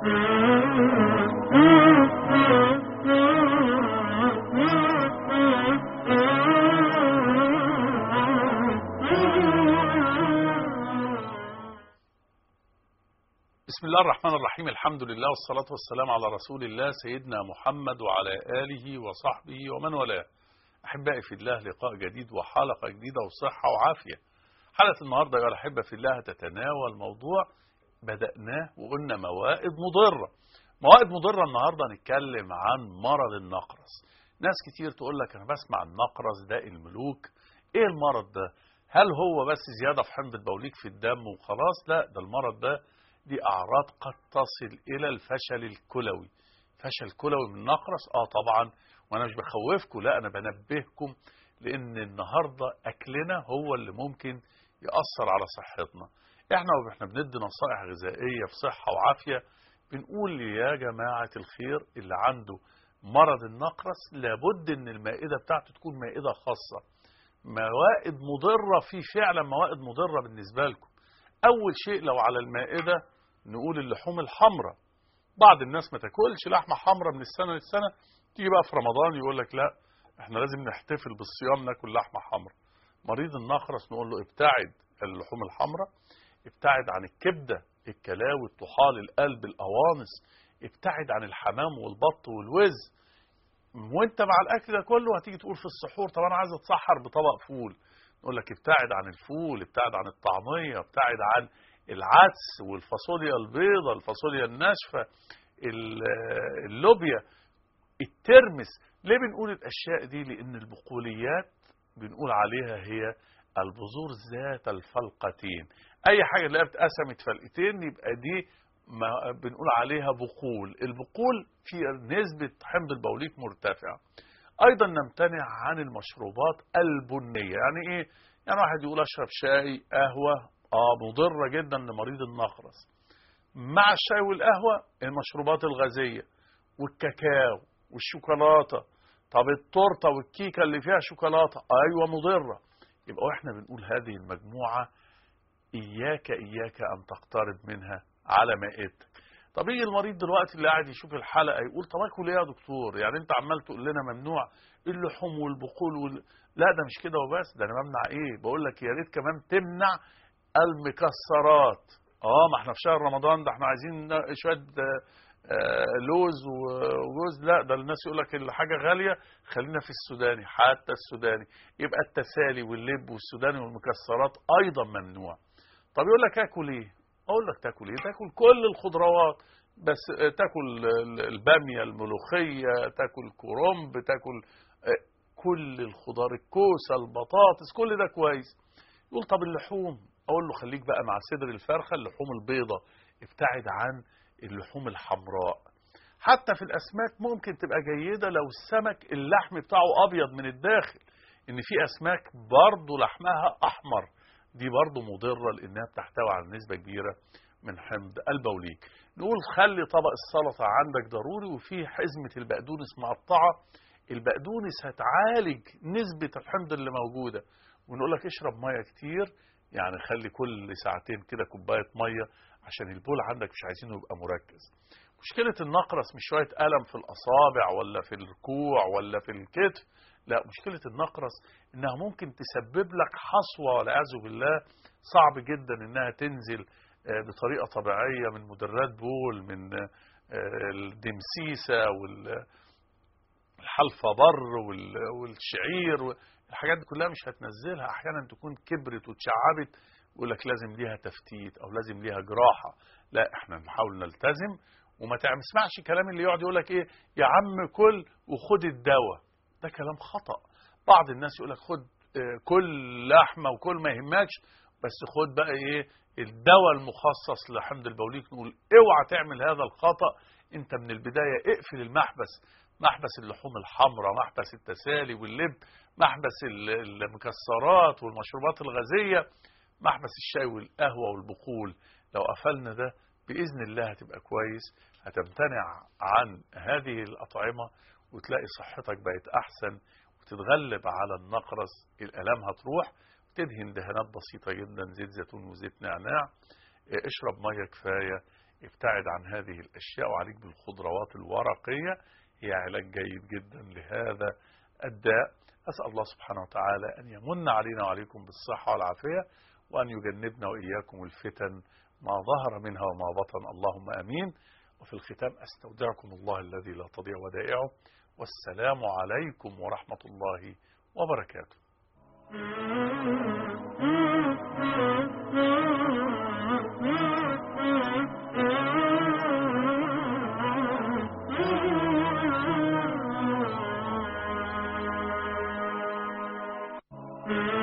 بسم الله الرحمن الرحيم الحمد لله والصلاة والسلام على رسول الله سيدنا محمد وعلى آله وصحبه ومن والاه أحبائي في الله لقاء جديد وحلقة جديدة وصحة وعافية حلقة النهاردة يا الأحبة في الله تتناول موضوع بدأناه وقلنا موائد مضرة موائد مضرة النهاردة نتكلم عن مرض النقرس ناس كتير تقول لك أنا بسمع النقرس ده الملوك إيه المرض ده هل هو بس زيادة في حمض البوليك في الدم وخلاص لا ده المرض ده دي أعراض قد تصل إلى الفشل الكلوي فشل كلوي من النقرس آه طبعا وأنا مش بخوفكم لا أنا بنبهكم لأن النهاردة أكلنا هو اللي ممكن يأثر على صحتنا احنا واحنا بندي نصائح غذائية في صحة وعافية بنقول يا جماعة الخير اللي عنده مرض النقرس لابد ان المائدة بتاعته تكون مائدة خاصة موائد مضرة في فعلا موائد مضرة بالنسبة لكم اول شيء لو على المائدة نقول اللحوم الحمراء بعض الناس ما تاكلش لحمة حمراء من السنة للسنة تيجي بقى في رمضان يقول لك لا احنا لازم نحتفل بالصيام ناكل لحمة حمراء مريض النقرس نقول له ابتعد اللحوم الحمراء ابتعد عن الكبدة الكلاوي الطحال القلب القوانص ابتعد عن الحمام والبط والوز وانت مع الاكل ده كله هتيجي تقول في السحور طب انا عايز اتسحر بطبق فول نقول لك ابتعد عن الفول ابتعد عن الطعمية ابتعد عن العدس والفاصوليا البيضاء الفاصوليا الناشفة اللوبيا الترمس ليه بنقول الاشياء دي لان البقوليات بنقول عليها هي البذور ذات الفلقتين اي حاجه اللي اتقسمت فلقتين يبقى دي ما بنقول عليها بقول البقول في نسبه حمض البوليك مرتفعه ايضا نمتنع عن المشروبات البنيه يعني ايه يعني واحد يقول اشرب شاي قهوه اه مضره جدا لمريض النخرس مع الشاي والقهوه المشروبات الغازيه والكاكاو والشوكولاته طب التورته والكيكه اللي فيها شوكولاته ايوه مضره يبقى احنا بنقول هذه المجموعه اياك اياك ان تقترب منها على مائدتك طب يجي المريض دلوقتي اللي قاعد يشوف الحلقه يقول طب اكل ايه يا دكتور يعني انت عمال تقول لنا ممنوع اللحوم والبقول وال... لا ده مش كده وبس ده انا بمنع ايه بقول لك يا ريت كمان تمنع المكسرات اه ما احنا في شهر رمضان ده احنا عايزين شويه لوز وجوز لا ده الناس يقول لك الحاجه غاليه خلينا في السوداني حتى السوداني يبقى التسالي واللب والسوداني والمكسرات ايضا ممنوع طب يقول لك اكل ايه اقول لك تاكل ايه تاكل كل الخضروات بس تاكل الباميه الملوخيه تاكل كرنب تاكل كل الخضار الكوسه البطاطس كل ده كويس يقول طب اللحوم اقول له خليك بقى مع صدر الفرخه اللحوم البيضاء ابتعد عن اللحوم الحمراء حتى في الاسماك ممكن تبقى جيده لو السمك اللحم بتاعه ابيض من الداخل ان في اسماك برضه لحمها احمر دي برضه مضره لانها بتحتوي على نسبه كبيره من حمض البوليك نقول خلي طبق السلطه عندك ضروري وفيه حزمه البقدونس مقطعه البقدونس هتعالج نسبه الحمض اللي موجوده ونقول لك اشرب ميه كتير يعني خلي كل ساعتين كده كوبايه ميه عشان البول عندك مش عايزينه يبقى مركز مشكلة النقرس مش شوية ألم في الأصابع ولا في الركوع ولا في الكتف لا مشكلة النقرس إنها ممكن تسبب لك حصوة والعياذ بالله صعب جدا إنها تنزل بطريقة طبيعية من مدرات بول من الدمسيسة والحلفة بر والشعير الحاجات دي كلها مش هتنزلها أحيانا تكون كبرت واتشعبت يقول لك لازم ليها تفتيت او لازم ليها جراحه لا احنا نحاول نلتزم وما تسمعش كلام اللي يقعد يقول لك ايه يا عم كل وخد الدواء ده كلام خطا بعض الناس يقول لك خد كل لحمه وكل ما يهمكش بس خد بقى ايه الدواء المخصص لحمض البوليك نقول اوعى تعمل هذا الخطا انت من البدايه اقفل المحبس محبس اللحوم الحمراء محبس التسالي واللب محبس المكسرات والمشروبات الغازيه محبس الشاي والقهوة والبقول لو قفلنا ده بإذن الله هتبقى كويس هتمتنع عن هذه الأطعمة وتلاقي صحتك بقت أحسن وتتغلب على النقرس الألام هتروح وتدهن دهانات بسيطة جدا زيت زيتون وزيت نعناع اشرب مية كفاية ابتعد عن هذه الأشياء وعليك بالخضروات الورقية هي علاج جيد جدا لهذا الداء أسأل الله سبحانه وتعالى أن يمن علينا وعليكم بالصحة والعافية وأن يجنبنا وإياكم الفتن ما ظهر منها وما بطن اللهم أمين وفي الختام أستودعكم الله الذي لا تضيع ودائعه والسلام عليكم ورحمة الله وبركاته Mm-hmm.